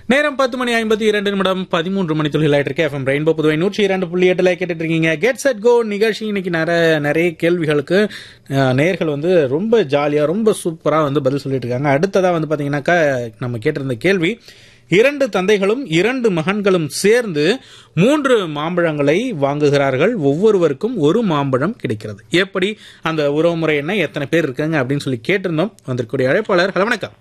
நேரம் பத்து மணி ஐம்பத்தி இரண்டு நிமிடம் பதிமூன்று மணி தொழிலாயிட்டு இருக்கு எஃப்எம் ரெயின்போ புதுவை நூற்றி இரண்டு புள்ளி எட்டுல கேட்டுட்டு இருக்கீங்க கெட் செட் கோ நிகழ்ச்சி இன்னைக்கு நிறைய நிறைய கேள்விகளுக்கு அஹ், நேயர்கள் வந்து ரொம்ப ஜாலியா ரொம்ப சூப்பரா வந்து பதில் சொல்லிட்டு இருக்காங்க அடுத்ததா வந்து பாத்தீங்கன்னாக்கா நம்ம கேட்டிருந்த கேள்வி இரண்டு தந்தைகளும் இரண்டு மகன்களும் சேர்ந்து மூன்று மாம்பழங்களை வாங்குகிறார்கள் ஒவ்வொருவருக்கும் ஒரு மாம்பழம் கிடைக்கிறது எப்படி அந்த உறவுமுறை என்ன எத்தனை பேர் இருக்காங்க அப்படின்னு சொல்லி கேட்டிருந்தோம் வந்திருக்கக்கூடிய அழைப்பாளர் ஹலோ வணக்கம்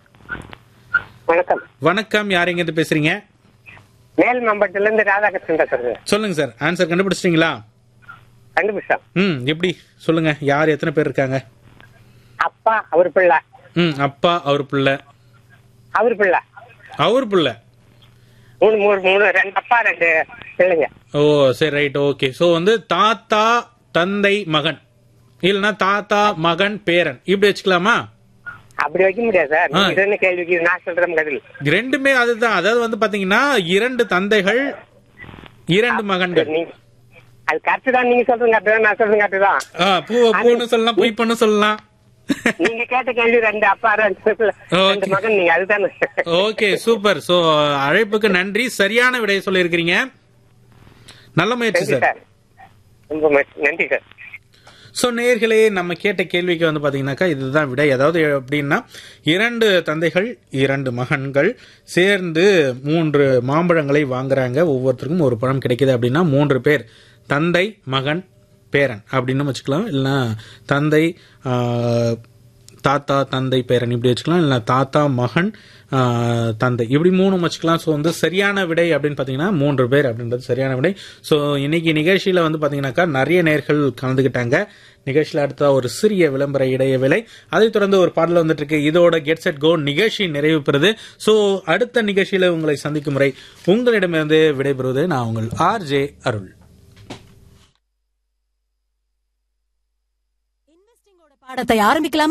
வணக்கம் வணக்கம் யார் எங்கிருந்து பேசுறீங்க மேல் மாம்பட்டில இருந்து ராதாகிருஷ்ணன் பேசுறது சொல்லுங்க சார் ஆன்சர் கண்டுபிடிச்சிட்டீங்களா கண்டுபிடிச்சோம் ம் எப்படி சொல்லுங்க யார் எத்தனை பேர் இருக்காங்க அப்பா அவர் பிள்ளை ம் அப்பா அவர் பிள்ளை அவர் பிள்ளை அவர் பிள்ளை மூணு மூணு மூணு ரெண்டு அப்பா ரெண்டு பிள்ளைங்க ஓ சரி ரைட் ஓகே ஸோ வந்து தாத்தா தந்தை மகன் இல்லைன்னா தாத்தா மகன் பேரன் இப்படி வச்சுக்கலாமா அப்படி வைக்க முடியாது சார் ஆ. நீங்க என்ன கேள்விக்கு நான் சொல்றேன் பதில் ரெண்டுமே அதுதான் அதாவது வந்து பாத்தீங்கன்னா இரண்டு தந்தைகள் இரண்டு மகன்கள் நீங்க அது கரெக்ட் தான் நீங்க சொல்றது கரெக்ட் தான் நான் சொல்றது கரெக்ட் தான் ஆ, பூவை பூன்னு சொல்லலாம் பொய் பண்ணு சொல்லலாம் நீங்க கேட்ட கேள்வி ரெண்டு அப்பா ரெண்டு பிள்ளை, ரெண்டு Okay. மகன் நீங்க அதுதானே ஓகே சூப்பர் சோ அழைப்புக்கு நன்றி சரியான விடையை சொல்லியிருக்கிறீங்க நல்ல முயற்சி நன்றி சார் சார் ரொம்ப ம- நன்றி சார் ஸோ நேர்களே நம்ம கேட்ட கேள்விக்கு வந்து பார்த்தீங்கன்னாக்கா இதுதான் விடை அதாவது எப்படின்னா இரண்டு தந்தைகள் இரண்டு மகன்கள் சேர்ந்து மூன்று மாம்பழங்களை வாங்குறாங்க ஒவ்வொருத்தருக்கும் ஒரு பழம் கிடைக்குது அப்படின்னா மூன்று பேர் தந்தை மகன் பேரன் அப்படின்னு வச்சுக்கலாம் இல்லைன்னா தந்தை ஆஹ், தாத்தா தந்தை பேரன் இப்படி வச்சுக்கலாம் இல்லை தாத்தா மகன் ஆஹ், தந்தை இப்படி மூணு வச்சுக்கலாம் ஸோ வந்து சரியான விடை அப்படின்னு பார்த்தீங்கன்னா மூன்று பேர் அப்படின்றது சரியான விடை ஸோ இன்னைக்கு நிகழ்ச்சியில் வந்து பார்த்தீங்கன்னாக்கா நிறைய நேர்கள் கலந்துக்கிட்டாங்க நிகழ்ச்சியில் அடுத்த ஒரு சிறிய விளம்பர இடைய விலை அதைத் தொடர்ந்து ஒரு பாடல் வந்துட்டு இருக்கு இதோட கெட் செட் கோ நிகழ்ச்சி நிறைவு பெறுது ஸோ அடுத்த நிகழ்ச்சியில் உங்களை சந்திக்கும் முறை உங்களிடமிருந்து விடைபெறுவது நான் உங்கள் ஆர் ஜே அருள் பாடத்தை ஆரம்பிக்கலாமா